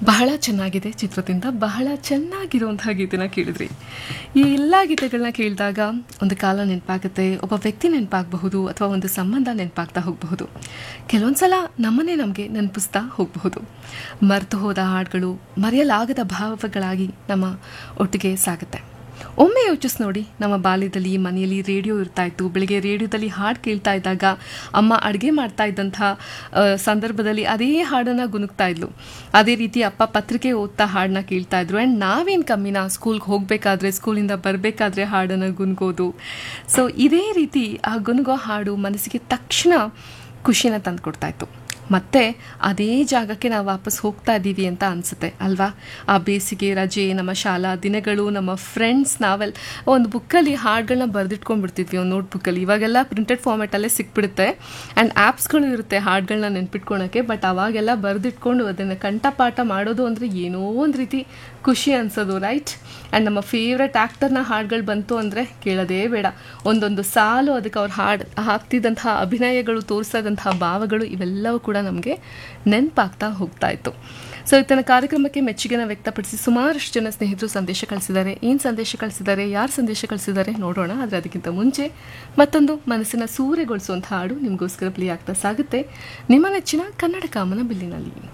ಬಹಳ ಚೆನ್ನಾಗಿದೆ ಚಿತ್ರದಿಂದ ಬಹಳ ಚೆನ್ನಾಗಿರುವಂತಹ ಗೀತೆನ ಕೇಳಿದ್ರಿ ಈ ಎಲ್ಲ ಗೀತೆಗಳನ್ನ ಕೇಳಿದಾಗ ಒಂದು ಕಾಲ ನೆನಪಾಗುತ್ತೆ ಒಬ್ಬ ವ್ಯಕ್ತಿ ನೆನಪಾಗಬಹುದು ಅಥವಾ ಒಂದು ಸಂಬಂಧ ನೆನಪಾಗ್ತಾ ಹೋಗಬಹುದು ಕೆಲವೊಂದ್ಸಲ ನಮ್ಮನ್ನೇ ನಮಗೆ ನೆನಪಿಸ್ತಾ ಹೋಗಬಹುದು ಮರೆತು ಹೋದ ಹಾಡುಗಳು ಮರೆಯಲಾಗದ ಭಾವಗಳಾಗಿ ನಮ್ಮ ಒಟ್ಟಿಗೆ ಸಾಗುತ್ತೆ ಒಮ್ಮೆ ಯೋಚಿಸ್ ನೋಡಿ ನಮ್ಮ ಬಾಲ್ಯದಲ್ಲಿ ಮನೆಯಲ್ಲಿ ರೇಡಿಯೋ ಇರ್ತಾ ಇತ್ತು ಬೆಳಿಗ್ಗೆ ರೇಡಿಯೋದಲ್ಲಿ ಹಾಡು ಕೇಳ್ತಾ ಇದ್ದಾಗ ಅಮ್ಮ ಅಡುಗೆ ಮಾಡ್ತಾ ಇದ್ದಂಥ ಆ, ಸಂದರ್ಭದಲ್ಲಿ ಅದೇ ಹಾಡನ್ನು ಗುನುಗ್ತಾ ಇದ್ಲು ಅದೇ ರೀತಿ ಅಪ್ಪ ಪತ್ರಿಕೆ ಓದ್ತಾ ಹಾಡನ್ನ ಕೇಳ್ತಾ ಇದ್ರು ಆ್ಯಂಡ್ ನಾವೇನು ಕಮ್ಮಿನ ಸ್ಕೂಲ್ಗೆ ಹೋಗಬೇಕಾದ್ರೆ ಸ್ಕೂಲಿಂದ ಬರಬೇಕಾದ್ರೆ ಹಾಡನ್ನು ಗುನ್ಗೋದು ಸೊ ಇದೇ ರೀತಿ ಆ ಗುನುಗೋ ಹಾಡು ಮನಸ್ಸಿಗೆ ತಕ್ಷಣ ಖುಷಿನ ತಂದುಕೊಡ್ತಾ ಇತ್ತು ಮತ್ತೆ ಅದೇ ಜಾಗಕ್ಕೆ ನಾವು ವಾಪಸ್ ಹೋಗ್ತಾ ಇದ್ದೀವಿ ಅಂತ ಅನಿಸುತ್ತೆ ಅಲ್ವಾ ಆ ಬೇಸಿಗೆ ರಜೆ ನಮ್ಮ ಶಾಲಾ ದಿನಗಳು ನಮ್ಮ ಫ್ರೆಂಡ್ಸ್ ನಾವೆಲ್ಲ ಒಂದು ಬುಕ್ಕಲ್ಲಿ ಹಾಡುಗಳನ್ನ ಬರೆದಿಟ್ಕೊಂಡ್ಬಿಡ್ತಿದ್ವಿ ಒಂದು ನೋಟ್ ಬುಕ್ಕಲ್ಲಿ ಇವಾಗೆಲ್ಲ ಪ್ರಿಂಟೆಡ್ ಫಾರ್ಮೆಟಲ್ಲೇ ಸಿಕ್ಬಿಡುತ್ತೆ ಆ್ಯಂಡ್ ಆ್ಯಪ್ಸ್ಗಳು ಇರುತ್ತೆ ಹಾಡುಗಳನ್ನ ನೆನ್ಪಿಟ್ಕೊಳಕ್ಕೆ ಬಟ್ ಅವಾಗೆಲ್ಲ ಬರೆದಿಟ್ಕೊಂಡು ಅದನ್ನು ಕಂಠಪಾಠ ಮಾಡೋದು ಅಂದರೆ ಏನೋ ಒಂದು ರೀತಿ ಖುಷಿ ಅನ್ಸೋದು ರೈಟ್ ಆ್ಯಂಡ್ ನಮ್ಮ ಫೇವ್ರೆಟ್ ಆ್ಯಕ್ಟರ್ನ ಹಾಡುಗಳು ಬಂತು ಅಂದರೆ ಕೇಳೋದೇ ಬೇಡ ಒಂದೊಂದು ಸಾಲು ಅದಕ್ಕೆ ಅವ್ರು ಹಾಡು ಹಾಕ್ತಿದ್ದಂತಹ ಅಭಿನಯಗಳು ತೋರಿಸೋದಂತಹ ಭಾವಗಳು ಇವೆಲ್ಲವೂ ಕೂಡ ನಮಗೆ ನೆನಪಾಗ್ತಾ ಹೋಗ್ತಾ ಇತ್ತು ಸೊ ಇತನ ಕಾರ್ಯಕ್ರಮಕ್ಕೆ ಮೆಚ್ಚುಗೆನ ವ್ಯಕ್ತಪಡಿಸಿ ಸುಮಾರಷ್ಟು ಜನ ಸ್ನೇಹಿತರು ಸಂದೇಶ ಕಳಿಸಿದ್ದಾರೆ ಏನು ಸಂದೇಶ ಕಳಿಸಿದ್ದಾರೆ ಯಾರು ಸಂದೇಶ ಕಳಿಸಿದ್ದಾರೆ ನೋಡೋಣ ಆದರೆ ಅದಕ್ಕಿಂತ ಮುಂಚೆ ಮತ್ತೊಂದು ಮನಸ್ಸಿನ ಸೂರೆಗೊಳಿಸುವಂಥ ಹಾಡು ನಿಮಗೋಸ್ಕರ ಪ್ಲೇ ಆಗ್ತಾ ಸಾಗುತ್ತೆ ನಿಮ್ಮ ನೆಚ್ಚಿನ ಕನ್ನಡ ಕಾಮನ ಬಿಲ್ಲಿನಲ್ಲಿ